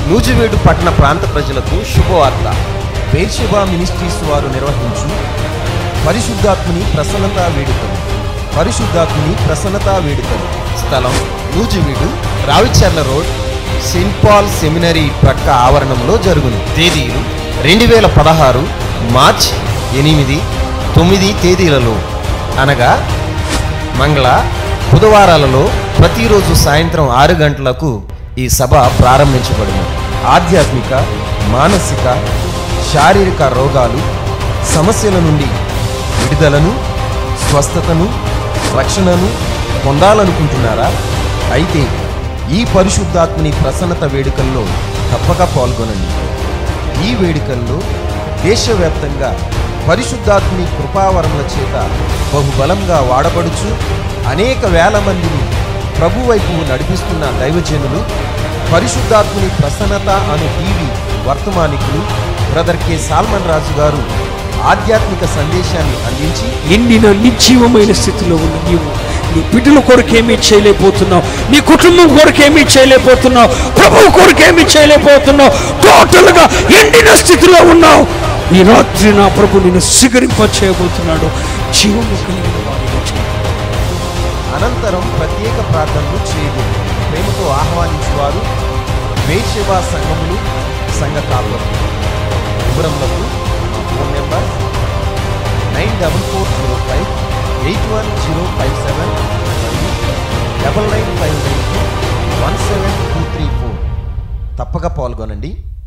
నూజివేడు పట్టణ ప్రాంత ప్రజలకు శుభవార్త బేర్షెబా మినిస్ట్రీస్ వారు నిర్వహించు పరిశుద్ధాత్ముని ప్రసన్నతా వేడుకలు పరిశుద్ధాత్ముని ప్రసన్నతా వేడుకలు స్థలం Nuzvid Ravicherla road Saint Paul seminary ప్రక్క ఆవరణంలో జరుగును తేదీలు రెండు వేల పదహారు మార్చ్ ఎనిమిది తొమ్మిది తేదీలలో అనగా మంగళ బుధవారాలలో ప్రతిరోజు సాయంత్రం ఆరు గంటలకు ఈ సభ ప్రారంభించబడును ఆధ్యాత్మిక మానసిక శారీరక రోగాలు సమస్యల నుండి విడుదలను స్వస్థతను రక్షణను పొందాలనుకుంటున్నారా అయితే ఈ పరిశుద్ధాత్మని ప్రసన్నత వేడుకల్లో తప్పక పాల్గొనండి ఈ వేడుకల్లో దేశవ్యాప్తంగా పరిశుద్ధాత్మని కృపావరముల చేత బహుబలంగా వాడబడుచు అనేక వేల మందిని ప్రభు వైపు నడిపిస్తున్న దైవజనులు పరిశుద్ధాత్మని ప్రసన్నత అను టీవీ వర్తమానికులు brother K Solomon Raju garu ఆధ్యాత్మిక సందేశాన్ని అందించి ఎండిన నిర్జీవమైన స్థితిలో ఉన్న నీవు నీ బిడ్డల కొరకు ఏమీ చేయలేకపోతున్నావు నీ కుటుంబం కొరకు ఏమీ చేయలేకపోతున్నావు ప్రభువు కొరకు ఏమీ చేయలేకపోతున్నావు టోటల్ గా ఎండిన స్థితిలో ఉన్నావు ఈ రాత్రి నా ప్రభు నిన్ను సిగరింప చేయబోతున్నాడు జీవము కలిగిన వాడిగా చేయి. అనంతరం ప్రత్యేక ప్రార్థనలు చేయదు ప్రేమతో ఆహ్వానించువారు వేషవా సంఘములు సంఘ కాపులు వివరములకు మా phone number nine double four zero five eight one zero five seven మరియు double nine five nine one seven two three four తప్పక పాల్గొనండి